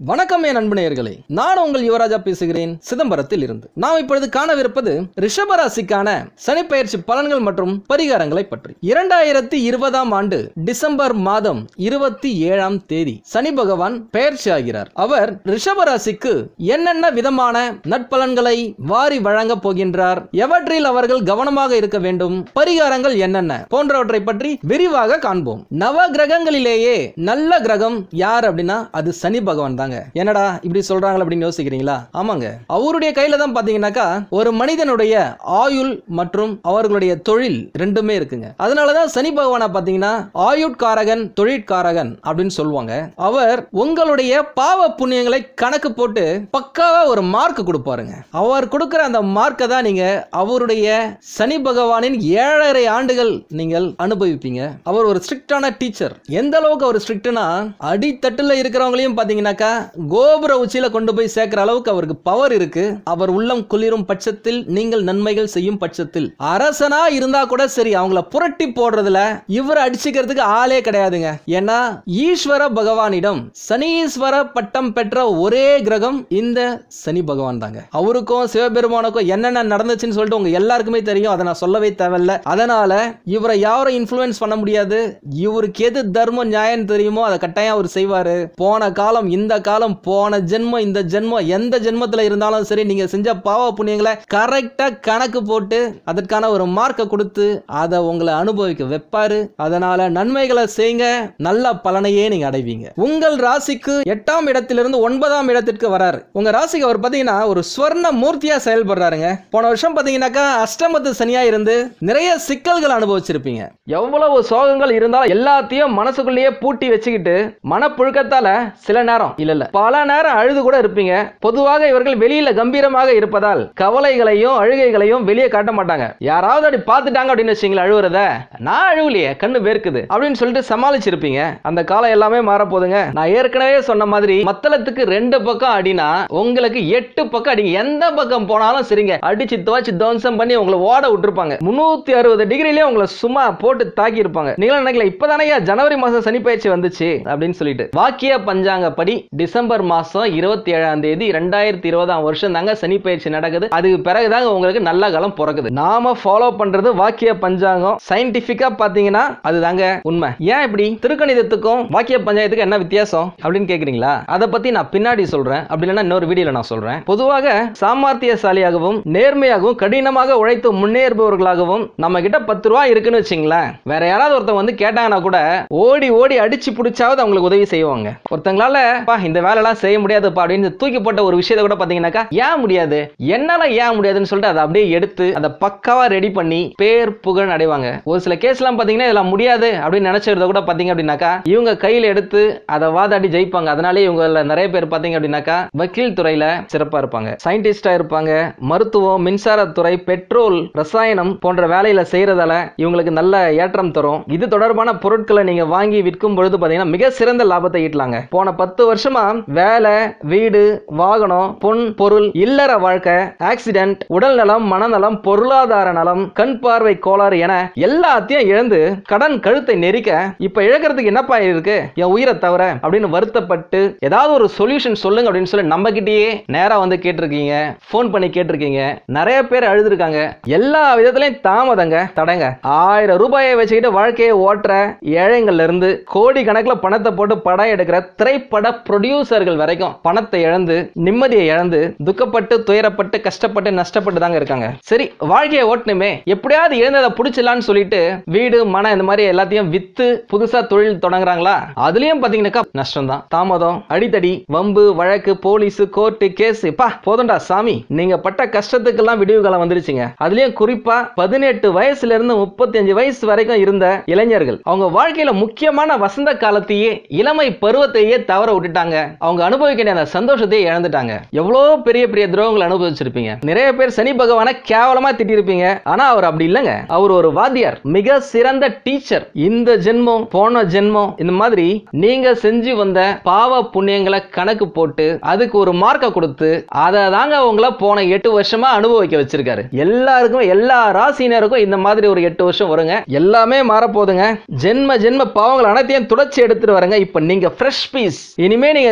வணக்கம் என் அன்பு நேயர்களே நான் உங்கள் யுவராஜா பேசுகிறேன் சிதம்பரத்தில் இருந்து நாம் இப்பொழுது காணவிருப்பது ரிஷபராசிக்கான சனிப்பெயர்ச்சி பலன்கள் மற்றும் பரிகாரங்களை பற்றி இரண்டாயிரத்தி இருபதாம் ஆண்டு டிசம்பர் மாதம் இருபத்தி ஏழாம் தேதி சனி பகவான் பெயர்ச்சி ஆகிறார் அவர் ரிஷபராசிக்கு என்னென்ன விதமான நட்பலன்களை வாரி வழங்கப் போகின்றார் எவற்றில் அவர்கள் கவனமாக இருக்க வேண்டும் பரிகாரங்கள் என்னென்ன போன்றவற்றை பற்றி விரிவாக காண்போம் நவ கிரகங்களிலேயே நல்ல கிரகம் யார் அப்படின்னா அது சனி பகவான் தாங்க என்னடா இப்படி சொல்றாங்க அப்படின்னு யோசிக்கிறீங்களா ஆமாங்க அவருடைய கையில தான் பாத்தீங்கன்னாக்கா ஒரு மனிதனுடைய ஆயுள் மற்றும் அவர்களுடைய தொழில் ரெண்டுமே இருக்குங்க அதனாலதான் சனி பகவானை பாத்தீங்கன்னா ஆயுட்காரகன் தொழிற்காரகன் அப்படின்னு சொல்லுவாங்க அவர் உங்களுடைய பாவ புண்ணியங்களை கணக்கு போட்டு பக்காவா ஒரு மார்க் கொடுப்பாருங்க அவர் கொடுக்கிற அந்த மார்க்கை தான் நீங்க அவருடைய சனி பகவானின் ஏழரை ஆண்டுகள் நீங்கள் அனுபவிப்பீங்க அவர் ஒரு ஸ்ட்ரிக்டான டீச்சர் எந்த அளவுக்கு அவர் ஸ்ட்ரிக்ட்னா அடித்தட்டுல இருக்கிறவங்களையும் பாத்தீங்கன்னாக்கா கோபுர உச்சியில கொண்டு போய் சேர்க்கிற அளவுக்கு அவருக்கு பவர் இருக்கு அவர் உள்ளம் குளிரும் பட்சத்தில் நீங்கள் நன்மைகள் செய்யும் பட்சத்தில் அரசனா இருந்தா கூட சரி அவங்கள புரட்டி போடுறதுல இவர் அடிச்சுக்கிறதுக்கு ஆளே கிடையாதுங்க ஏன்னா ஈஸ்வர பகவானிடம் சனீஸ்வர பட்டம் பெற்ற ஒரே கிரகம் இந்த சனி பகவான் தாங்க அவருக்கும் சிவபெருமானுக்கும் என்னென்ன நடந்துச்சுன்னு சொல்லிட்டு உங்க எல்லாருக்குமே தெரியும் அதை நான் சொல்லவே தேவையில்ல அதனால இவரை யாரும் இன்ஃப்ளூயன்ஸ் பண்ண முடியாது இவருக்கு எது தர்மம் நியாயம் தெரியுமோ அதை கட்டாயம் அவர் செய்வாரு போன காலம் இந்த காலம் போன ஜென்மம் இந்த ஜென்மம் எந்த ஜென்மத்துல இருந்தாலும் சரி நீங்க செஞ்ச பாவ புண்ணியங்களை கரெக்டா கணக்கு போட்டு அதற்கான ஒரு மார்க்கை கொடுத்து அதை உங்களை அனுபவிக்க வைப்பாரு அதனால நன்மைகளை செய்யுங்க நல்ல பலனையே நீங்க அடைவீங்க உங்கள் ராசிக்கு எட்டாம் இடத்திலிருந்து ஒன்பதாம் இடத்திற்கு வராரு உங்க ராசிக்கு அவர் பாத்தீங்கன்னா ஒரு ஸ்வர்ண மூர்த்தியா செயல்படுறாருங்க போன வருஷம் பாத்தீங்கன்னாக்கா அஷ்டமத்து சனியா இருந்து நிறைய சிக்கல்கள் அனுபவிச்சிருப்பீங்க எவ்வளவு சோகங்கள் இருந்தாலும் எல்லாத்தையும் மனசுக்குள்ளேயே பூட்டி வச்சுக்கிட்டு மனப்புழுக்கத்தால சில நேரம் இல்ல இல்ல பல நேரம் அழுது கூட இருப்பீங்க பொதுவாக இவர்கள் வெளியில கம்பீரமாக இருப்பதால் கவலைகளையும் அழுகைகளையும் வெளியே காட்ட மாட்டாங்க யாராவது அப்படி பார்த்துட்டாங்க அப்படின்னு வச்சுங்களேன் அழுவுறத நான் அழுவலையே கண்ணு வேர்க்குது அப்படின்னு சொல்லிட்டு சமாளிச்சிருப்பீங்க அந்த காலம் எல்லாமே மாறப்போகுதுங்க நான் ஏற்கனவே சொன்ன மாதிரி மத்தளத்துக்கு ரெண்டு பக்கம் அடினா உங்களுக்கு எட்டு பக்கம் அடிங்க எந்த பக்கம் போனாலும் சரிங்க அடிச்சு துவச்சு துவம்சம் பண்ணி உங்களை ஓட விட்டுருப்பாங்க முன்னூத்தி அறுபது டிகிரிலேயே உங்களை சும்மா போட்டு தாக்கி இருப்பாங்க நீங்களும் நினைக்கல இப்பதானே ஜனவரி மாசம் சனி பயிற்சி வந்துச்சு அப்படின்னு சொல்லிட்டு வாக்கிய பஞ்சாங்க படி டிசம்பர் மாசம் இருபத்தி ஏழாம் தேதி ரெண்டாயிரத்தி இருபதாம் வருஷம் தாங்க சனி பயிற்சி நடக்குது அதுக்கு பிறகுதாங்க உங்களுக்கு நல்ல காலம் பிறக்குது நாம ஃபாலோ பண்றது வாக்கிய பஞ்சாங்கம் சயின்டிபிக்கா பாத்தீங்கன்னா அதுதாங்க உண்மை ஏன் இப்படி திருக்கணிதத்துக்கும் வாக்கிய பஞ்சாயத்துக்கும் என்ன வித்தியாசம் அப்படின்னு கேக்குறீங்களா அதை பத்தி நான் பின்னாடி சொல்றேன் அப்படி இல்லைன்னா இன்னொரு வீடியோல நான் சொல்றேன் பொதுவாக சாமர்த்தியசாலியாகவும் நேர்மையாகவும் கடினமாக உழைத்து முன்னேறுபவர்களாகவும் நம்ம கிட்ட பத்து ரூபா இருக்குன்னு வச்சுங்களேன் வேற யாராவது ஒருத்தன் வந்து கேட்டாங்கன்னா கூட ஓடி ஓடி அடிச்சு பிடிச்சாவது அவங்களுக்கு உதவி செய்வாங்க ஒருத்தங்களால "பா, இந்த வேலைலாம் செய்ய முடியாதுப்பா அப்படின்னு தூக்கி போட்ட ஒரு விஷயத்தை கூட பாத்தீங்கன்னாக்கா ஏன் முடியாது என்னால ஏன் முடியாதுன்னு சொல்லிட்டு அதை அப்படியே எடுத்து அதை பக்காவா ரெடி பண்ணி பேர் புகழ் அடைவாங்க ஒரு சில கேஸ்லாம் பாத்தீங்கன்னா இதெல்லாம் முடியாது அப்படின்னு நினைச்சிருந்த கூட பாத்தீங்க அப்படின்னாக்கா இவங்க கையில எடுத்து அதை வாதாடி ஜெயிப்பாங்க அதனாலே இவங்க நிறைய பேர் பாத்தீங்க அப்படின்னாக்கா வக்கீல் துறையில சிறப்பா இருப்பாங்க சயின்டிஸ்டா இருப்பாங்க மருத்துவம் மின்சாரத்துறை பெட்ரோல் ரசாயனம் போன்ற வேலையில செய்யறதால இவங்களுக்கு நல்ல ஏற்றம் தரும் இது தொடர்பான பொருட்களை நீங்க வாங்கி விற்கும் பொழுது பாத்தீங்கன்னா மிக சிறந்த லாபத்தை ஈட்டலாங்க போன பத்து வருஷமா வேலை வீடு வாகனம் பொன் பொருள் இல்லற வாழ்க்கை ஆக்சிடென்ட் உடல் நலம் மனநலம் பொருளாதார நலம் கண் பார்வை கோளாறு என எல்லாத்தையும் இழந்து கடன் கழுத்தை நெரிக்க இப்ப இழக்கிறதுக்கு என்னப்பா இருக்கு என் உயிரை தவிர அப்படின்னு வருத்தப்பட்டு ஏதாவது ஒரு சொல்யூஷன் சொல்லுங்க அப்படின்னு சொல்லி நம்ம கிட்டயே நேரா வந்து கேட்டிருக்கீங்க ஃபோன் பண்ணி கேட்டிருக்கீங்க நிறைய பேர் அழுதுருக்காங்க எல்லா விதத்திலையும் தாமதங்க தடங்க ஆயிரம் ரூபாயை வச்சுக்கிட்டு வாழ்க்கையை ஓட்டுற ஏழைங்கள்ல இருந்து கோடி கணக்குல பணத்தை போட்டு படம் எடுக்கிற திரைப்பட ப்ரொடியூசர்கள் வரைக்கும் பணத்தை இழந்து நிம்மதியை இழந்து துக்கப்பட்டு துயரப்பட்டு கஷ்டப்பட்டு நஷ்டப்பட்டு தாங்க இருக்காங்க சரி வாழ்க்கையை ஓட்டணுமே எப்படியாவது இழந்ததை பிடிச்சலான்னு சொல்லிட்டு வீடு மன இந்த மாதிரி எல்லாத்தையும் வித்து புதுசா தொழில் தொடங்குறாங்களா அதுலயும் பாத்தீங்கன்னாக்கா நஷ்டம் தான் தாமதம் அடித்தடி வம்பு வழக்கு போலீஸ் கோர்ட்டு கேஸ் பா போதும்டா சாமி நீங்க பட்ட கஷ்டத்துக்கெல்லாம் விடிவு காலம் வந்துருச்சுங்க அதுலயும் குறிப்பா பதினெட்டு வயசுல இருந்து முப்பத்தி அஞ்சு வயசு வரைக்கும் இருந்த இளைஞர்கள் அவங்க வாழ்க்கையில முக்கியமான வசந்த காலத்தையே இளமை பருவத்தையே தவற விட்டுட்டாங்க அவங்க அனுபவிக்க வேண்டிய அந்த சந்தோஷத்தையே இழந்துட்டாங்க எவ்வளோ பெரிய பெரிய துரோகங்கள் அனுபவிச்சிருப்பீங்க நிறைய பேர் சனி பகவானை கேவலமா திட்டிருப்பீங்க ஆனா அவர் அப்படி இல்லைங்க அவர் ஒரு வாத்தியார் மிக சிறந்த டீச்சர் இந்த ஜென்மம் போன ஜென்மம் இந்த மாதிரி நீங்க செஞ்சு வந்த பாவ புண்ணியங்களை கணக்கு போட்டு அதுக்கு ஒரு மார்க்கை கொடுத்து அதை தாங்க உங்களை போன எட்டு வருஷமா அனுபவிக்க வச்சிருக்காரு எல்லாருக்கும் எல்லா ராசினருக்கும் இந்த மாதிரி ஒரு எட்டு வருஷம் வருங்க எல்லாமே மாறப்போகுதுங்க ஜென்ம ஜென்ம பாவங்கள் அனைத்தையும் துடைச்சி எடுத்துட்டு வரங்க இப்ப நீங்க ஃப்ரெஷ் பீஸ் இனிமே நீங்க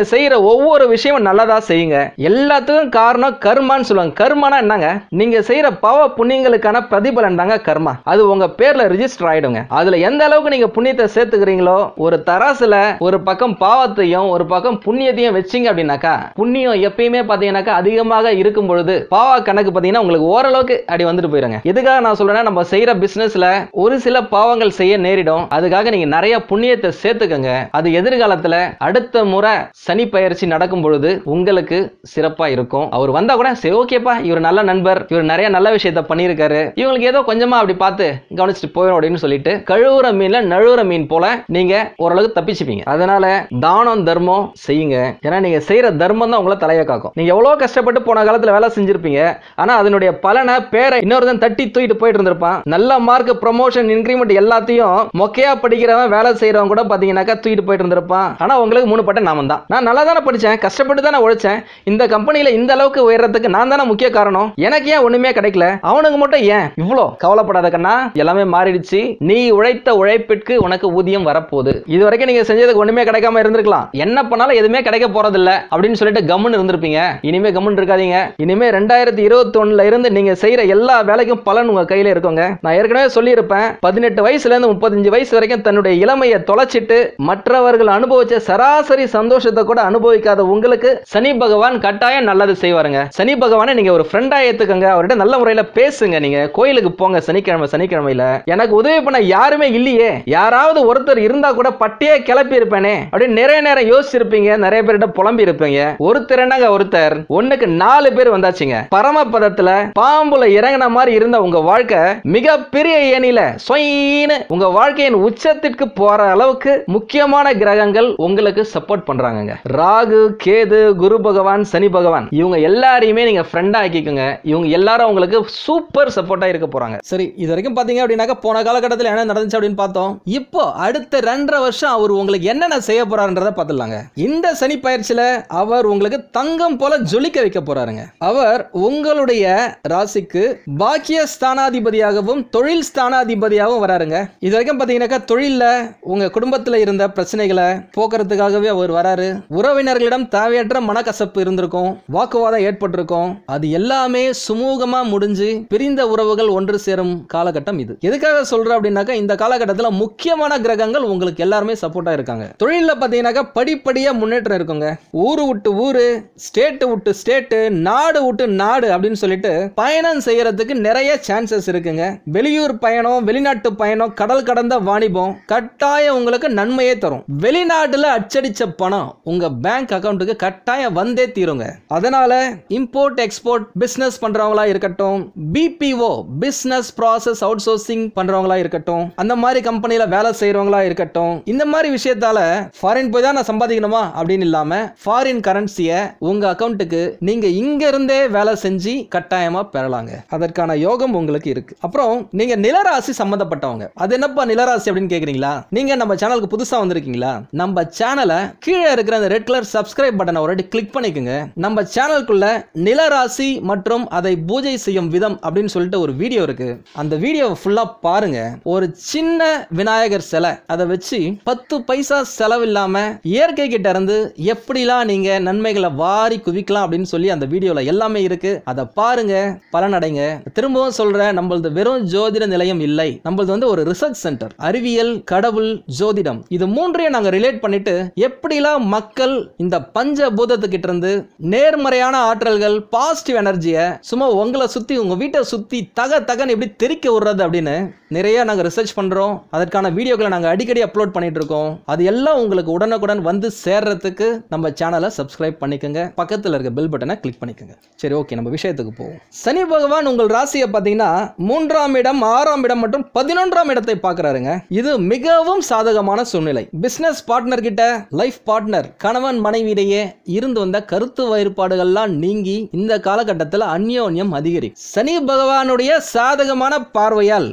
செய்யற ஒவ்வொரு விஷயமும் நல்லதா செய்யுங்க எல்லாத்துக்கும் காரணம் கர்மான்னு சொல்லுவாங்க கர்மானா என்னங்க நீங்க செய்யற பாவ புண்ணியங்களுக்கான பிரதிபலன் தாங்க கர்மா அது உங்க பேர்ல ரிஜிஸ்டர் ஆயிடுங்க அதுல எந்த அளவுக்கு நீங்க புண்ணியத்தை சேர்த்துக்கிறீங்களோ ஒரு தராசுல ஒரு பக்கம் பாவத்தையும் ஒரு பக்கம் புண்ணியத்தையும் வச்சீங்க அப்படின்னாக்கா புண்ணியம் எப்பயுமே பாத்தீங்கன்னாக்கா அதிகமாக இருக்கும் பொழுது பாவ கணக்கு பாத்தீங்கன்னா உங்களுக்கு ஓரளவுக்கு அப்படி வந்துட்டு போயிருங்க எதுக்காக நான் சொல்றேன்னா நம்ம செய்யற பிசினஸ்ல ஒரு சில பாவங்கள் செய்ய நேரிடும் அதுக்காக நீங்க நிறைய புண்ணியத்தை சேர்த்துக்கங்க அது எதிர்காலத்துல அடுத்த முறை சனி பயிற்சி நடக்கும் பொழுது உங்களுக்கு சிறப்பா இருக்கும் அவர் வந்தா கூட சரி ஓகேப்பா இவர் நல்ல நண்பர் இவர் நிறைய நல்ல விஷயத்த பண்ணியிருக்காரு இவங்களுக்கு ஏதோ கொஞ்சமா அப்படி பார்த்து கவனிச்சுட்டு போயிடும் அப்படின்னு சொல்லிட்டு கழுவுற மீன்ல நழுவுற மீன் போல நீங்க ஓரளவுக்கு தப்பிச்சுப்பீங்க அதனால தானம் தர்மம் செய்யுங்க ஏன்னா நீங்க செய்யற தர்மம் தான் உங்களை தலைய காக்கும் நீங்க எவ்வளவு கஷ்டப்பட்டு போன காலத்துல வேலை செஞ்சிருப்பீங்க ஆனா அதனுடைய பலனை பேரை இன்னொருத்தன் தட்டி தூக்கிட்டு போயிட்டு இருந்திருப்பான் நல்ல மார்க் ப்ரமோஷன் இன்க்ரிமெண்ட் எல்லாத்தையும் மொக்கையா படிக்கிறவன் வேலை செய்யறவன் கூட பாத்தீங்கன்னாக்கா தூக்கிட்டு போயிட்டு இருந்திருப்பான் ஆனா உங்களுக்கு மூணு பட்ட நாமம் தான் நான் நல்லா தானே படிச்சேன் கஷ்டப்பட்டு தானே உழைச்சேன் இந்த கம்பெனில இந்த அளவுக்கு உயர்றதுக்கு நான் தானே முக்கிய காரணம் எனக்கு ஏன் ஒண்ணுமே கிடைக்கல அவனுக்கு மட்டும் ஏன் இவ்வளோ கவலைப்படாத கண்ணா எல்லாமே மாறிடுச்சு நீ உழைத்த உழைப்பிற்கு உனக்கு ஊதியம் வரப்போகுது இது வரைக்கும் நீங்க செஞ்சதுக்கு ஒண்ணுமே கிடைக்காம இருந்திருக்கலாம் என்ன பண்ணாலும் எதுவுமே கிடைக்க போறது இல்ல அப்படின்னு சொல்லிட்டு கம்முன்னு இருந்திருப்பீங்க இனிமே கம்முன்னு இருக்காதீங்க இனிமே ரெண்டாயிரத்தி இருபத்தி ஒண்ணுல இருந்து நீங்க செய்யற எல்லா வேலைக்கும் பலன் உங்க கையில இருக்குங்க நான் ஏற்கனவே சொல்லியிருப்பேன் பதினெட்டு வயசுல இருந்து முப்பத்தஞ்சு வயசு வரைக்கும் தன்னுடைய இளமையை தொலைச்சிட்டு மற்றவர்கள் அனுபவிச்ச சராசரி சந்தோஷத்தை கூட அனுபவிக்காத உங்களுக்கு சனி பகவான் கட்டாயம் நல்லது செய்வாருங்க சனி பகவானை நீங்க ஒரு ஃப்ரெண்டா ஏத்துக்கங்க அவர்கிட்ட நல்ல முறையில பேசுங்க நீங்க கோயிலுக்கு போங்க சனிக்கிழமை சனிக்கிழமையில எனக்கு உதவி பண்ண யாருமே இல்லையே யாராவது ஒருத்தர் இருந்தா கூட பட்டியே கிளப்பி இருப்பேனே அப்படின்னு நிறைய நேரம் யோசிச்சிருப்பீங்க நிறைய பேர்கிட்ட புலம்பி இருப்பீங்க ஒருத்தர் என்னங்க ஒருத்தர் ஒண்ணுக்கு நாலு பேர் வந்தாச்சுங்க பரமபதத்துல பாம்புல இறங்கின மாதிரி இருந்த உங்க வாழ்க்கை மிக பெரிய ஏணியில சொயின்னு உங்க வாழ்க்கையின் உச்சத்திற்கு போற அளவுக்கு முக்கியமான கிரகங்கள் உங்களுக்கு சப்போர்ட் பண்றாங்கங்க ராகு கேது குரு பகவான் சனி பகவான் இவங்க எல்லாரையுமே நீங்க ஃப்ரெண்டா ஆக்கிக்கோங்க இவங்க எல்லாரும் உங்களுக்கு சூப்பர் சப்போர்ட்டா இருக்க போறாங்க சரி இது வரைக்கும் பாத்தீங்க அப்படின்னாக்க போன காலகட்டத்தில் என்ன நடந்துச்சு அப்படின்னு பார்த்தோம் இப்போ அடுத்த ரெண்டரை வருஷம் அவர் உங்களுக்கு என்னென்ன செய்ய போறாருன்றத பார்த்துடலாங்க இந்த சனி பயிற்சியில அவர் உங்களுக்கு தங்கம் போல ஜொலிக்க வைக்க போறாருங்க அவர் உங்களுடைய ராசிக்கு பாக்கிய ஸ்தானாதிபதியாகவும் தொழில் ஸ்தானாதிபதியாகவும் வராருங்க இது வரைக்கும் பார்த்தீங்கன்னாக்கா தொழிலில் உங்க குடும்பத்தில் இருந்த பிரச்சனைகளை போக்குறதுக்காகவே அவர் வராரு உறவினர்களிடம் தேவையற்ற மனக்கசப்பு இருந்திருக்கும் வாக்குவாதம் ஏற்பட்டிருக்கும் அது எல்லாமே சுமூகமா முடிஞ்சு பிரிந்த உறவுகள் ஒன்று சேரும் காலகட்டம் இது எதுக்காக சொல்றேன் அப்படின்னாக்கா இந்த காலகட்டத்தில் முக்கியமான கிரகங்கள் உங்களுக்கு எல்லாருமே சப்போர்ட்டா இருக்காங்க தொழிலில் பார்த்தீங்கன்னாக்கா படிப்படியா முன்னேற்றம் இருக்குங்க ஊரு விட்டு ஊரு ஸ்டேட்டு விட்டு ஸ்டேட்டு நாடு விட்டு நாடு அப்படின்னு சொல்லிட்டு பயணம் செய்யறதுக்கு நிறைய சான்சஸ் இருக்குங்க வெளியூர் பயணம் வெளிநாட்டு பயணம் கடல் கடந்த வாணிபம் கட்டாயம் உங்களுக்கு நன்மையே தரும் வெளிநாட்டுல அச்சடிச்ச பணம் உங்க பேங்க் அக்கவுண்ட்டுக்கு கட்டாயம் வந்தே தீருங்க அதனால இம்போர்ட் எக்ஸ்போர்ட் பிசினஸ் பண்றவங்களா இருக்கட்டும் BPO business process outsourcing பண்றவங்களா இருக்கட்டும் அந்த மாதிரி கம்பெனில வேலை செய்யறவங்களா இருக்கட்டும் இந்த மாதிரி விஷயத்தால ஃபாரின் போய் தான் நான் சம்பாதிக்கணுமா அப்படின்னு இல்லாம ஃபாரின் கரன்சியை உங்க அக்கவுண்ட்டுக்கு நீங்க இங்க இருந்தே வேலை செஞ்சு கட்டாயமா பெறலாங்க அதற்கான யோகம் உங்களுக்கு இருக்கு அப்புறம் நீங்க நிலராசி சம்பந்தப்பட்டவங்க அது என்னப்பா நிலராசி அப்படின்னு கேக்குறீங்களா நீங்க நம்ம சேனலுக்கு புதுசா வந்திருக்கீங்களா நம்ம சேனலை கீழே இருக்கிற அந்த ரெட் கலர் சப்ஸ்கிரைப் பட்டனை ஒரு கிளிக் பண்ணிக்கோங்க நம்ம சேனலுக்குள்ள நிலராசி மற்றும் அதை பூஜை செய்யும் விதம் அப்படின்னு சொல்லிட்டு ஒரு வீடியோ இருக்கு அந்த வீடியோவை ஃபுல்லா பாருங்க ஒரு சின்ன விநாயகர் சிலை அதை வச்சு பத்து பைசா செலவில்லாம இயற்கை கிட்ட இருந்து எப்படிலாம் நீங்க நன்மைகளை வாரி குவிக்கலாம் அப்படின்னு சொல்லி அந்த வீடியோல எல்லாமே இருக்கு அதை பாருங்க பலனடைங்க திரும்பவும் சொல்றேன் நம்மளது வெறும் ஜோதிட நிலையம் இல்லை நம்மளது வந்து ஒரு ரிசர்ச் சென்டர் அறிவியல் கடவுள் ஜோதிடம் இது மூன்றையும் நாங்க ரிலேட் பண்ணிட்டு எப்படிலாம் மக்கள் இந்த பஞ்ச பூதத்துக்கிட்ட இருந்து நேர்மறையான ஆற்றல்கள் பாசிட்டிவ் எனர்ஜியை சும்மா உங்களை சுத்தி உங்க வீட்டை சுத்தி தக தகன்னு எப்படி தெறிக்க விடுறது அப்படின்னு நிறைய நாங்க ரிசர்ச் பண்றோம் அதற்கான வீடியோக்களை நாங்க அடிக்கடி அப்லோட் பண்ணிட்டு இருக்கோம் அது எல்லாம் உங்களுக்கு உடனுக்குடன் வந்து சேர்றதுக்கு நம்ம சேனலை சப்ஸ்கிரைப் பண்ணிக்கோங்க பக்கத்தில் இருக்க பெல் பட்டனை கிளிக் பண்ணிக்கோங்க சரி ஓகே நம்ம விஷயத்துக்கு போவோம் சனி பகவான் உங்கள் ராசியை பார்த்தீங்கன்னா மூன்றாம் இடம் ஆறாம் இடம் மற்றும் பதினொன்றாம் இடத்தை பார்க்கறாருங்க இது மிகவும் சாதகமான சூழ்நிலை பிசினஸ் பார்ட்னர் கிட்ட லைஃப் பார்ட்னர் கணவன் மனைவியிடையே இருந்து வந்த கருத்து வேறுபாடுகள்லாம் நீங்கி இந்த காலகட்டத்தில் அந்யோன்யம் அதிகரிக்கும் சனி பகவானுடைய சாதகமான பார்வையால் உங்களுடைய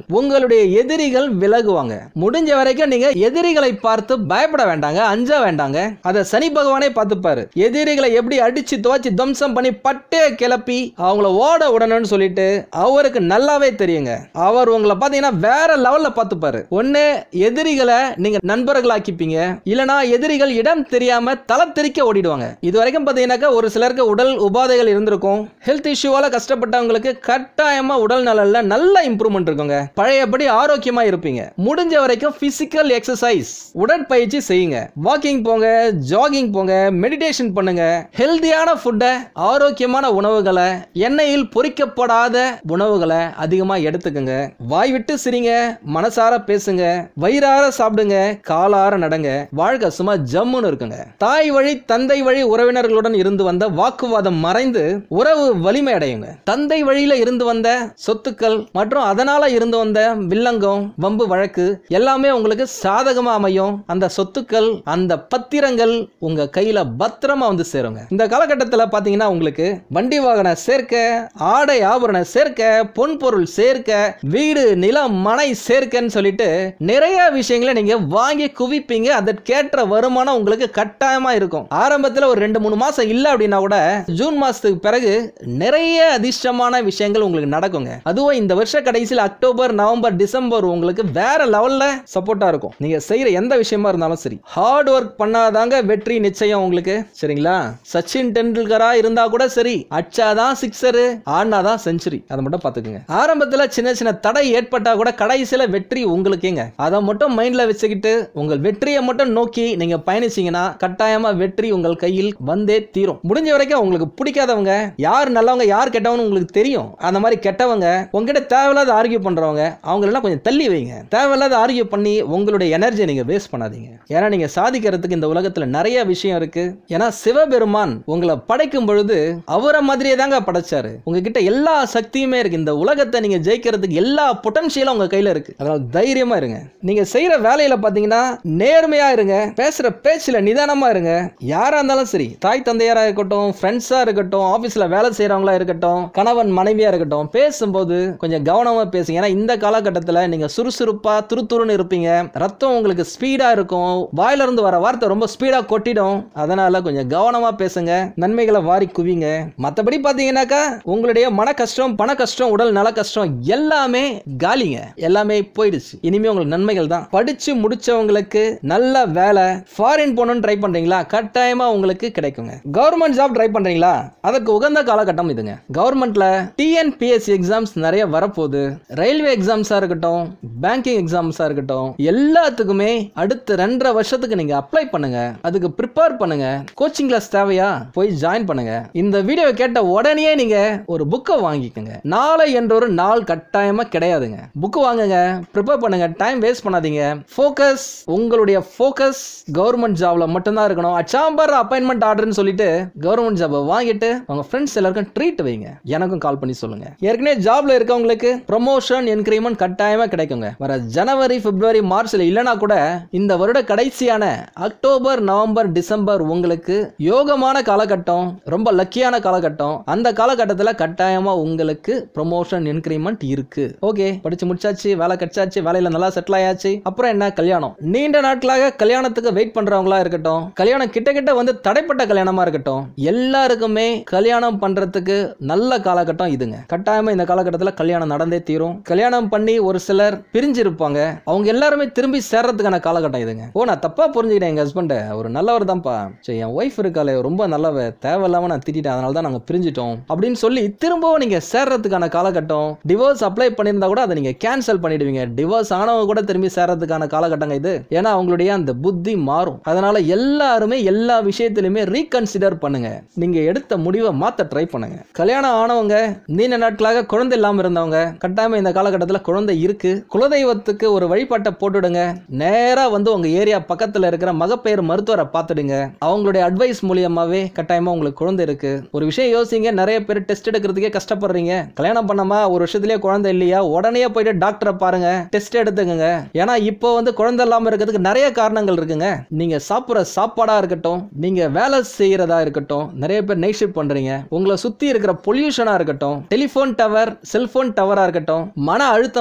உங்களுடைய எதிரிகள் விலகுவாங்க முடிஞ்ச வரைக்கும் நீங்க எதிரிகளை பார்த்து பயப்பட வேண்டாங்க அஞ்ச வேண்டாங்க அதை சனி பகவானே பார்த்துப்பாரு எதிரிகளை எப்படி அடிச்சு துவச்சு துவம்சம் பண்ணி பட்டே கிளப்பி அவங்கள ஓட விடணும்னு சொல்லிட்டு அவருக்கு நல்லாவே தெரியுங்க அவர் உங்களை பார்த்தீங்கன்னா வேற லெவல்ல பார்த்துப்பாரு ஒண்ணு எதிரிகளை நீங்க நண்பர்களாக்கிப்பீங்க இல்லனா எதிரிகள் இடம் தெரியாம தலை தெறிக்க ஓடிடுவாங்க இது வரைக்கும் பார்த்தீங்கன்னாக்கா ஒரு சிலருக்கு உடல் உபாதைகள் இருந்திருக்கும் ஹெல்த் இஷ்யூவால கஷ்டப்பட்டவங்களுக்கு கட்டாயமா உடல் நலன்ல நல்ல இம்ப்ரூவ்மெண்ட் இருக்குங்க பழையபடி ஆரோக்கியமா இருப்பீங்க முடிஞ்ச வரைக்கும் பிசிக்கல் எக்ஸசைஸ் உடற்பயிற்சி செய்யுங்க வாக்கிங் போங்க ஜாகிங் போங்க மெடிடேஷன் பண்ணுங்க ஹெல்தியான ஃபுட்டை ஆரோக்கியமான உணவுகளை எண்ணெயில் பொரிக்கப்படாத உணவுகளை அதிகமா எடுத்துக்கங்க வாய் விட்டு சிரிங்க மனசார பேசுங்க வயிறார சாப்பிடுங்க காலார நடங்க வாழ்க்கை சும்மா ஜம்முன்னு இருக்குங்க தாய் வழி தந்தை வழி உறவினர்களுடன் இருந்து வந்த வாக்குவாதம் மறைந்து உறவு வலிமை அடையுங்க தந்தை வழியில இருந்து வந்த சொத்துக்கள் மற்றும் அதனால இருந்து வந்த வில்லங்கம் வம்பு வழக்கு எல்லாமே உங்களுக்கு சாதகமா அமையும் அந்த சொத்துக்கள் அந்த பத்திரங்கள் உங்க கையில பத்திரமா வந்து சேருங்க இந்த காலகட்டத்தில் பாத்தீங்கன்னா உங்களுக்கு வண்டி வாகன சேர்க்க ஆடை ஆபரண சேர்க்க பொன் பொருள் சேர்க்க வீடு நிலம் மனை சேர்க்கன்னு சொல்லிட்டு நிறைய விஷயங்களை நீங்க வாங்கி குவிப்பீங்க அதற்கேற்ற வருமானம் உங்களுக்கு கட்டாயமா இருக்கும் ஆரம்பத்தில் ஒரு ரெண்டு மூணு மாசம் இல்ல அப்படின்னா கூட ஜூன் மாசத்துக்கு பிறகு நிறைய அதிர்ஷ்டமான விஷயங்கள் உங்களுக்கு நடக்குங்க அதுவும் இந்த வருஷ கடைசியில் அக்டோபர் நவம்பர் டிசம்பர் உங்களுக்கு வேற லெவல்ல சப்போர்ட்டா இருக்கும் நீங்க செய்யற எந்த விஷயமா இருந்தாலும் சரி ஹார்ட் ஒர்க் பண்ணாதாங்க வெற்றி நிச்சயம் உங்களுக்கு சரிங்களா சச்சின் டெண்டுல்கரா இருந்தா கூட சரி அச்சாதான் சிக்ஸரு ஆடினாதான் செஞ்சுரி அதை மட்டும் பாத்துக்கோங்க ஆரம்பத்துல சின்ன சின்ன தடை ஏற்பட்டா கூட கடைசியில வெற்றி உங்களுக்கேங்க அதை மட்டும் மைண்ட்ல வச்சுக்கிட்டு உங்கள் வெற்றியை மட்டும் நோக்கி நீங்க பயணிச்சீங்கன்னா கட்டாயமா வெற்றி உங்கள் கையில் வந்தே தீரும் முடிஞ்ச வரைக்கும் உங்களுக்கு பிடிக்காதவங்க யார் நல்லவங்க யார் கெட்டவங்க உங்களுக்கு தெரியும் அந்த மாதிரி கெட்டவங்க உங்ககிட்ட தேவையில்லாத ஆர்கியூ பண்றவங்க அவங்களெல்லாம் கொஞ்சம் தள்ளி வைங்க தேவையில்லாத ஆர்கியூ பண்ணி உங்களுடைய எனர்ஜியை நீங்க வேஸ்ட் பண்ணாதீங்க ஏன்னா நீங்க சாதிக்கிறதுக்கு இந்த உலகத்துல நிறைய விஷயம் இருக்கு ஏன்னா சிவபெருமான் உங்களை படைக்கும் பொழுது அவரை மாதிரியே தாங்க படைச்சாரு உங்ககிட்ட எல்லா சக்தியுமே இருக்கு இந்த உலகத்தை நீங்க ஜெயிக்கிறதுக்கு எல்லா பொட்டன்ஷியலும் உங்க கையில இருக்கு அதனால தைரியமா இருங்க நீங்க செய்யற வேலையில பாத்தீங்கன்னா நேர்மையா இருங்க பேசுற பேச்சுல நிதானமா இருங்க யாரா இருந்தாலும் சரி தாய் தந்தையாரா இருக்கட்டும் ஃப்ரெண்ட்ஸா இருக்கட்டும் ஆபீஸ்ல வேலை செய்யறவங்களா இருக்கட்டும் கணவன் மனைவியா இருக்கட்டும் பேசும்போது கொஞ்சம் கவனமா பேசுங்க ஏன்னா இந்த காலகட்டத்தில் நீங்க சுறுசுறுப்பா துருதுருன்னு இருப்பீங்க ரத்தம் உங்களுக்கு ஸ்பீடா இருக்கும் வாயில இருந்து வர வார்த்தை ரொம்ப ஸ்பீடா கொட்டிடும் அதனால கொஞ்சம் கவனமா பேசுங்க நன்மைகளை வாரி குவிங்க மத்தபடி பாத்தீங்கன்னாக்கா உங்களுடைய மன கஷ்டம் பண கஷ்டம் உடல் நல கஷ்டம் எல்லாமே காலிங்க எல்லாமே போயிடுச்சு இனிமே உங்களுக்கு நன்மைகள் தான் படிச்சு முடிச்சவங்களுக்கு நல்ல வேலை ஃபாரின் போகணும்னு ட்ரை பண்றீங்களா கட்டாயமா உங்களுக்கு கிடைக்குங்க கவர்மெண்ட் ஜாப் ட்ரை பண்றீங்களா அதற்கு உகந்த காலகட்டம் இதுங்க கவர்மெண்ட்ல டிஎன்பிஎஸ்சி எக்ஸாம்ஸ் நிறைய வரப்போகுது ரயில்வே எக்ஸாம்ஸா இருக்கட்டும் பேங்கிங் எக்ஸாம்ஸா இருக்கட்டும் எல்லாத்துக்குமே அடுத்த ரெண்டரை வருஷத்துக்கு நீங்க அப்ளை பண்ணுங்க அதுக்கு ப்ரிப்பேர் பண்ணுங்க கோச்சிங் கிளாஸ் தேவையா போய் ஜாயின் பண்ணுங்க இந்த வீடியோ கேட்ட உடனே நீங்க ஒரு புக்கை வாங்கிக்கோங்க நாளை என்ற ஒரு நாள் கட்டாயமா கிடையாதுங்க புக் வாங்குங்க ப்ரிப்பேர் பண்ணுங்க டைம் வேஸ்ட் பண்ணாதீங்க ஃபோக்கஸ் உங்களுடைய ஃபோக்கஸ் கவர்மெண்ட் ஜாப்ல மட்டும்தான் இருக்கணும் அச்சாம்பர் அப்பாயின்மெண்ட் ஆர்டர்னு சொல்லிட்டு கவர்மெண்ட் ஜாபை வாங்கிட்டு உங்க ஃப்ரெண்ட்ஸ் எல்லாருக்கும் ட்ரீட் வைங்க எனக்கும் கால் பண்ணி சொல்லுங்க ஏற்கனவே ஜாப்ல இருக்கவங்களுக்கு ப்ரொமோஷன் இன்க்ரிமெண்ட் கட்டாயமா கிடைக்குங்க வர ஜனவரி பிப்ரவரி மார்ச்ல இல்லைனா கூட இந்த வருட கடைசியான அக்டோபர் நவம்பர் டிசம்பர் உங்களுக்கு யோகமான காலகட்டம் ரொம்ப லக்கியான காலகட்டம் அந்த காலகட்டத்தில் கட்டாயமா உங்களுக்கு ப்ரொமோஷன் இன்க்ரிமெண்ட் இருக்கு ஓகே படிச்சு முடிச்சாச்சு வேலை கிடைச்சாச்சு வேலையில நல்லா செட்டில் ஆயாச்சு அப்புறம் என்ன கல்யாணம் நீண்ட நாட்களாக கல்யாணத்துக்கு வெயிட் பண்றவங்களா இருக்கட்டும் கல்யாணம் கிட்ட கிட்ட வந்து தடைப்பட்ட கல்யாணமா இருக்கட்டும் எல்லாருக்குமே கல்யாணம் பண்றதுக்கு நல்ல காலகட்டம் இதுங்க கட்டாயமா இந்த காலகட்டத்தில் கல்யாணம் நடந்தே தீரும் கல்யாணம் பண்ணி ஒரு சிலர் பிரிஞ்சிருப்பாங்க அவங்க எல்லாருமே திரும்பி சேர்றதுக்கான காலகட்டம் இதுங்க ஓ நான் தப்பா புரிஞ்சுக்கிட்டேன் எங்க ஹஸ்பண்ட் ஒரு நல்லவர் தான்ப்பா சரி என் ஒய்ஃப் இருக்காளே ரொம்ப நல்லவ தேவையில்லாம நான் திட்டிட்டேன் அதனால தான் நாங்க பிரிஞ்சிட்டோம் அப்படின்னு சொல்லி திரும்பவும் நீங்க சேர்றதுக்கான காலகட்டம் டிவோர்ஸ் அப்ளை பண்ணியிருந்தா கூட அதை நீங்க கேன்சல் பண்ணிடுவீங்க டிவோர்ஸ் ஆனவங்க கூட திரும்பி சேர்றதுக்கான காலகட்டங்க இது ஏன்னா அவங்களுடைய அந்த புத்தி மாறும் அதனால எல்லாருமே எல்லா விஷயத்திலுமே ரீகன்சிடர் பண்ணுங்க நீங்க எடுத்த முடிவை மாத்த ட்ரை பண்ணுங்க கல்யாணம் ஆனவங்க நீண்ட நாட்களாக குழந்தை இல்லாம இருந்தவங்க கட்டாயமா இந்த காலகட்டத்தில் குழந்தை இருக்கு குலதெய்வத்துக்கு ஒரு வழிபாட்டை போட்டுடுங்க நேரா வந்து உங்க ஏரியா பக்கத்துல இருக்கிற மகப்பேறு மருத்துவரை பார்த்துடுங்க அவங்களுடைய அட்வைஸ் மூலியமாவே கட்டாயமா உங்களுக்கு குழந்தை இருக்கு ஒரு விஷயம் யோசிங்க நிறைய பேர் டெஸ்ட் எடுக்கிறதுக்கே கஷ்டப்படுறீங்க கல்யாணம் பண்ணாமா ஒரு வருஷத்துலயே குழந்தை இல்லையா உடனே போயிட்டு டாக்டரை பாருங்க டெஸ்ட் எடுத்துக்கங்க ஏன்னா இப்போ வந்து குழந்தை இல்லாம இருக்கிறதுக்கு நிறைய காரணங்கள் இருக்குங்க நீங்க சாப்பிட்ற சாப்பாடா இருக்கட்டும் நீங்க வேலை செய்யறதா இருக்கட்டும் நிறைய பேர் நைட் ஷிஃப்ட் பண்றீங்க உங்களை சுத்தி இருக்கிற பொல்யூஷனா இருக்கட்டும் டெலிஃபோன் டவர் செல்போன் டவரா இருக்கட்டும் மன அழுத்தமா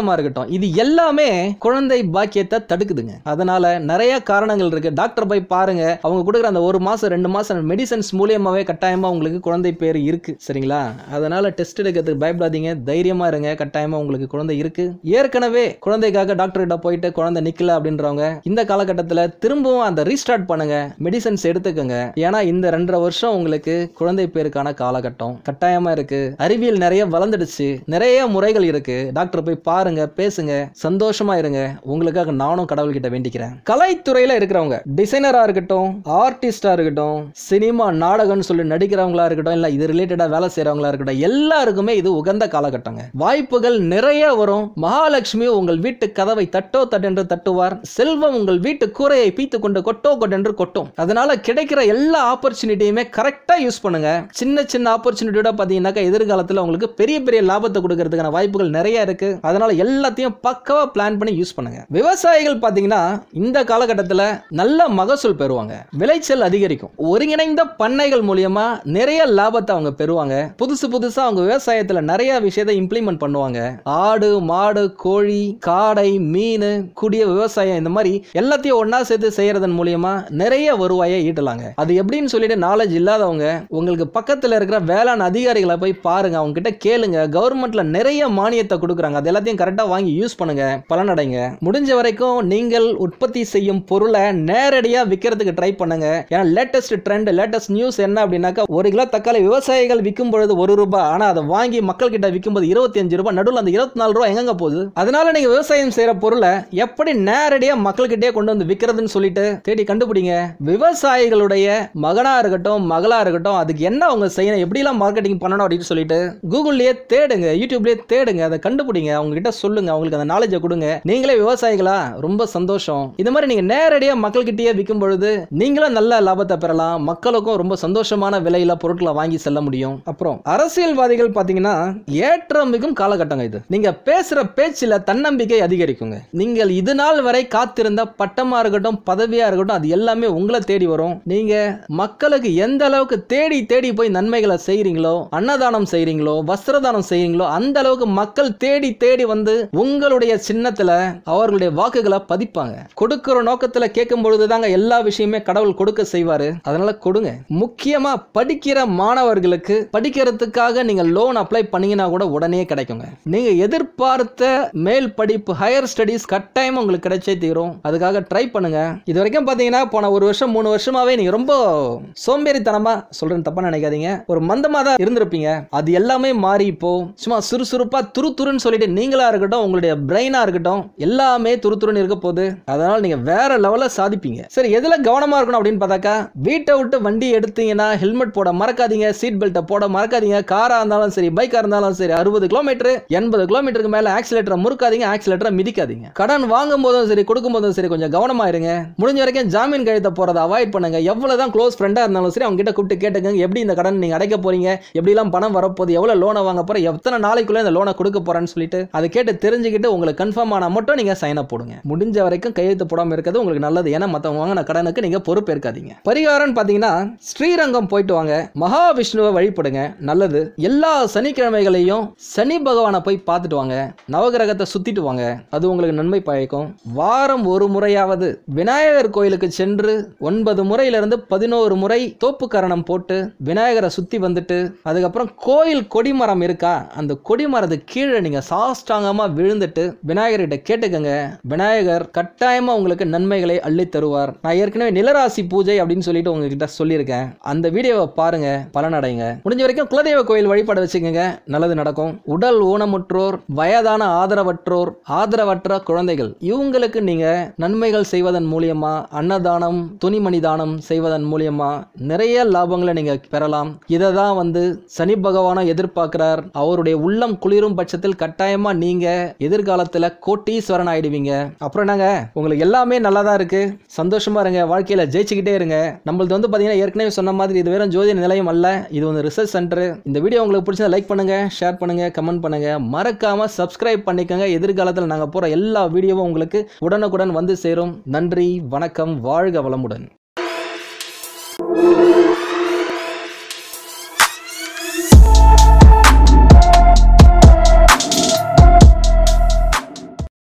விவசாயமா இருக்கட்டும் இது எல்லாமே குழந்தை பாக்கியத்தை தடுக்குதுங்க அதனால நிறைய காரணங்கள் இருக்கு டாக்டர் போய் பாருங்க அவங்க கொடுக்குற அந்த ஒரு மாசம் ரெண்டு மாசம் மெடிசன்ஸ் மூலியமாவே கட்டாயமா உங்களுக்கு குழந்தை பேர் இருக்கு சரிங்களா அதனால டெஸ்ட் எடுக்கிறதுக்கு பயப்படாதீங்க தைரியமா இருங்க கட்டாயமா உங்களுக்கு குழந்தை இருக்கு ஏற்கனவே குழந்தைக்காக டாக்டர் கிட்ட போயிட்டு குழந்தை நிக்கல அப்படின்றவங்க இந்த காலகட்டத்தில் திரும்பவும் அந்த ரீஸ்டார்ட் பண்ணுங்க மெடிசன்ஸ் எடுத்துக்கோங்க ஏன்னா இந்த ரெண்டரை வருஷம் உங்களுக்கு குழந்தை பேருக்கான காலகட்டம் கட்டாயமா இருக்கு அறிவியல் நிறைய வளர்ந்துடுச்சு நிறைய முறைகள் இருக்கு டாக்டர் போய் பாருங்க பேசுங்க சந்தோஷமா இருங்க உங்களுக்காக நானும் கடவுள்கிட்ட வேண்டிக்கிறேன் கலைத்துறையில இருக்கிறவங்க டிசைனரா இருக்கட்டும் ஆர்டிஸ்டா இருக்கட்டும் சினிமா நாடகம்னு சொல்லி நடிக்கிறவங்களா இருக்கட்டும் இல்ல இது ரிலேட்டடா வேலை செய்யறவங்களா இருக்கட்டும் எல்லாருக்குமே இது உகந்த காலகட்டங்க வாய்ப்புகள் நிறைய வரும் மகாலட்சுமி உங்கள் வீட்டு கதவை தட்டோ தட்டென்று தட்டுவார் செல்வம் உங்கள் வீட்டு கூரையை பீத்து கொண்டு கொட்டோ கொட்டென்று கொட்டும் அதனால கிடைக்கிற எல்லா ஆப்பர்ச்சுனிட்டியுமே கரெக்டா யூஸ் பண்ணுங்க சின்ன சின்ன ஆப்பர்ச்சுனிட்டியோட பாத்தீங்கன்னாக்கா எதிர்காலத்துல உங்களுக்கு பெரிய பெரிய லாபத்தை கொடுக்கறதுக்கான வாய்ப்புகள் நிறைய இருக்கு அதனால எல்லாத்தையும் பக்கவா பிளான் பண்ணி யூஸ் பண்ணுங்க விவசாயிகள் பாத்தீங்கன்னா இந்த காலகட்டத்தில் நல்ல மகசூல் பெறுவாங்க விளைச்சல் அதிகரிக்கும் ஒருங்கிணைந்த பண்ணைகள் மூலியமா நிறைய லாபத்தை அவங்க பெறுவாங்க புதுசு புதுசா அவங்க விவசாயத்துல நிறைய விஷயத்தை இம்ப்ளிமெண்ட் பண்ணுவாங்க ஆடு மாடு கோழி காடை மீன் குடிய விவசாயம் இந்த மாதிரி எல்லாத்தையும் ஒண்ணா சேர்த்து செய்யறதன் மூலியமா நிறைய வருவாயை ஈட்டலாங்க அது எப்படின்னு சொல்லிட்டு நாலேஜ் இல்லாதவங்க உங்களுக்கு பக்கத்துல இருக்கிற வேளாண் அதிகாரிகளை போய் பாருங்க அவங்க கிட்ட கேளுங்க கவர்மெண்ட்ல நிறைய மானியத்தை கொடுக்குறாங்க அது எல்லாத்தையும் கரெக்டா வாங்கி யூஸ் பண்ணுங்க பலனடைங்க முடிஞ்ச வரைக்கும் நீங்கள் உற்பத்தி செய்யும் பொருளை நேரடியா விற்கிறதுக்கு ட்ரை பண்ணுங்க ஏன்னா லேட்டஸ்ட் ட்ரெண்ட் லேட்டஸ்ட் நியூஸ் என்ன அப்படின்னாக்கா ஒரு கிலோ தக்காளி விவசாயிகள் விற்கும் பொழுது ஒரு ரூபாய் ஆனா அதை வாங்கி மக்கள் கிட்ட விற்கும் போது இருபத்தி அஞ்சு ரூபாய் நடுவில் அந்த இருபத்தி நாலு ரூபாய் எங்கங்க போகுது அதனால நீங்க விவசாயம் செய்யற பொருளை எப்படி நேரடியா மக்கள்கிட்டயே கொண்டு வந்து விற்கிறதுன்னு சொல்லிட்டு தேடி கண்டுபிடிங்க விவசாயிகளுடைய மகனா இருக்கட்டும் மகளா இருக்கட்டும் அதுக்கு என்ன அவங்க செய்யணும் எப்படிலாம் மார்க்கெட்டிங் பண்ணணும் அப்படின்னு சொல்லிட்டு கூகுள்லயே தேடுங்க யூடியூப்லயே தேடுங்க அதை கண்டுபிடிங்க அவங்க கிட்ட சொல்லுங்க அவங்களுக்கு அந்த நாலேஜை கொடுங்க நீங்களே விவசாயிகளா ரொம்ப சந்தோஷம் இந்த மாதிரி நீங்க நேரடியா மக்கள்கிட்டயே விற்கும் பொழுது நீங்களும் நல்ல லாபத்தை பெறலாம் மக்களுக்கும் ரொம்ப சந்தோஷமான விலையில பொருட்களை வாங்கி செல்ல முடியும் அப்புறம் அரசியல்வாதிகள் பாத்தீங்கன்னா ஏற்றம் மிகும் காலகட்டங்க இது நீங்க பேசுற பேச்சுல தன்னம்பிக்கை அதிகரிக்குங்க நீங்கள் இது நாள் வரை காத்திருந்த பட்டமா இருக்கட்டும் பதவியா இருக்கட்டும் அது எல்லாமே உங்களை தேடி வரும் நீங்க மக்களுக்கு எந்த அளவுக்கு தேடி தேடி போய் நன்மைகளை செய்றீங்களோ அன்னதானம் செய்றீங்களோ வஸ்திரதானம் செய்றீங்களோ அந்த அளவுக்கு மக்கள் தேடி தேடி வந்து உங்களுடைய சின்னத்துல அவர்களுடைய வாக்குகளை பதிப்பாங்க கொடுக்கிற நோக்கத்துல கேட்கும் பொழுதுதாங்க எல்லா விஷயமே கடவுள் கொடுக்க செய்வாரு அதனால கொடுங்க முக்கியமா படிக்கிற மாணவர்களுக்கு படிக்கிறதுக்காக நீங்க லோன் அப்ளை பண்ணீங்கன்னா கூட உடனே கிடைக்குங்க நீங்க எதிர்பார்த்த மேல் படிப்பு ஹையர் ஸ்டடீஸ் கட்டாயம் உங்களுக்கு கிடைச்சே தீரும் அதுக்காக ட்ரை பண்ணுங்க இது வரைக்கும் பாத்தீங்கன்னா போன ஒரு வருஷம் மூணு வருஷமாவே நீங்க ரொம்ப சோம்பேறித்தனமா சொல்றேன் தப்பா நினைக்காதீங்க ஒரு மந்தமா தான் இருந்திருப்பீங்க அது எல்லாமே மாறி இப்போ சும்மா சுறுசுறுப்பா துரு துருன்னு சொல்லிட்டு நீங்களா இருக்கட்டும் உங்களுடைய பிரெயினா இருக்கட்டும் எல்லாமே துரு துருன்னு இருக்க போகுது அதனால நீங்க வேற லெவல்ல சாதிப்பீங்க சரி எதுல கவனமா இருக்கணும் அப்படின்னு பார்த்தாக்கா வீட்டை விட்டு வண்டி எடுத்தீங்கன்னா ஹெல்மெட் போட மறக்காதீங்க சீட் பெல்ட்டை போட மறக்காதீங்க காரா இருந்தாலும் சரி பைக்கா இருந்தாலும் சரி அறுபது கிலோமீட்டர் எண்பது கிலோமீட்டருக்கு மேல ஆக்சிலேட்டரை முறுக்காதீங்க ஆக்சிலேட்டரை மிதிக்காதீங்க கடன் வாங்கும் போதும் சரி கொடுக்கும் போதும் சரி கொஞ்சம் கவனமா இருங்க முடிஞ்ச வரைக்கும் ஜாமீன் கழுத்த போறதை அவாய்ட் பண்ணுங்க எவ்வளவுதான் க்ளோஸ் ஃப்ரெண்டா இருந்தாலும் சரி அவங்க கிட்ட கூப்பிட்டு கேட்டுக்கங்க எப்படி இந்த கடன் நீங்க அடைக்க போறீங்க எப்படிலாம் பணம் வரப்போகுது எவ்வளவு லோனை வாங்க போற எத்தனை நாளைக்குள்ள இந்த லோனை கொடுக்க போறேன்னு சொல்லிட்டு அதை கேட்டு தெரிஞ்சுக்கிட்டு உங்களுக்கு கன்ஃபார்ம் ஆனா மட்டும் நீங்க சைன் அப் போடுங்க முடிஞ்ச வரைக்கும் கையெழுத்து போடாம இருக்கிறது உங்களுக்கு நல்லது ஏன்னா மத்தவங்க வாங்கின கடனுக்கு நீங்க பொறுப்பு இருக்காதீங்க பரிகாரம்னு பாத்தீங்கன்னா ஸ்ரீரங்கம் போயிட்டு வாங்க மகாவிஷ்ணுவை வழிபடுங்க நல்லது எல்லா சனிக்கிழமைகளையும் சனி பகவானை போய் பார்த்துட்டு வாங்க நவகிரகத்தை சுத்திட்டு வாங்க அது உங்களுக்கு நன்மை பயக்கும் வாரம் ஒரு முறையாவது விநாயகர் கோயிலுக்கு சென்று ஒன்பது முறையிலிருந்து பதினோரு முறை தோப்பு கரணம் போட்டு விநாயகரை சுத்தி வந்துட்டு அதுக்கப்புறம் கோயில் கொடிமரம் இருக்கா அந்த கொடிமரத்து கீழே நீங்க சாஷ்டாங்கமா விழுந்துட்டு விநாயகர்கிட்ட கேட்டுக்கங்க விநாயகர் கட்டாயமா உங்களுக்கு நன்மைகளை அள்ளி தருவார் நான் ஏற்கனவே நிலராசி பூஜை அப்படின்னு சொல்லிட்டு உங்ககிட்ட சொல்லியிருக்கேன் அந்த வீடியோவை பாருங்க பலனடைங்க முடிஞ்ச வரைக்கும் குலதெய்வ கோயில் வழிபாடு வச்சுக்கோங்க நல்லது நடக்கும் உடல் ஊனமுற்றோர் வயதான ஆதரவற்றோர் ஆதரவற்ற குழந்தைகள் இவங்களுக்கு நீங்க நன்மைகள் செய்வதன் மூலியமா அன்னதானம் துணிமணி தானம் செய்வதன் மூலியமா நிறைய லாபங்களை நீங்க பெறலாம் இதை தான் வந்து சனி பகவானை எதிர்பார்க்கிறார் அவருடைய உள்ளம் குளிரும் பட்சத்தில் கட்டாயமா நீங்க எதிர்காலத்துல கோட்டீஸ்வரன் ஆயிடுவீங்க அப்புறம் என்னங்க உங்களுக்கு எல்லாமே நல்லா தான் இருக்கு சந்தோஷமா இருங்க வாழ்க்கையில ஜெயிச்சுக்கிட்டே இருங்க நம்மளது வந்து பாத்தீங்கன்னா ஏற்கனவே சொன்ன மாதிரி இது வெறும் ஜோதிட நிலையம் அல்ல இது வந்து ரிசர்ச் சென்டர் இந்த வீடியோ உங்களுக்கு பிடிச்சா லைக் பண்ணுங்க ஷேர் பண்ணுங்க கமெண்ட் பண்ணுங்க மறக்காம சப்ஸ்கிரைப் பண்ணிக்கோங்க எதிர்காலத்தில் நாங்க போற எல்லா வீடியோவும் உங்களுக்கு உடனுக்குடன் வந்து சேரும் நன்றி வணக்கம் வாழ்க வளமுடன்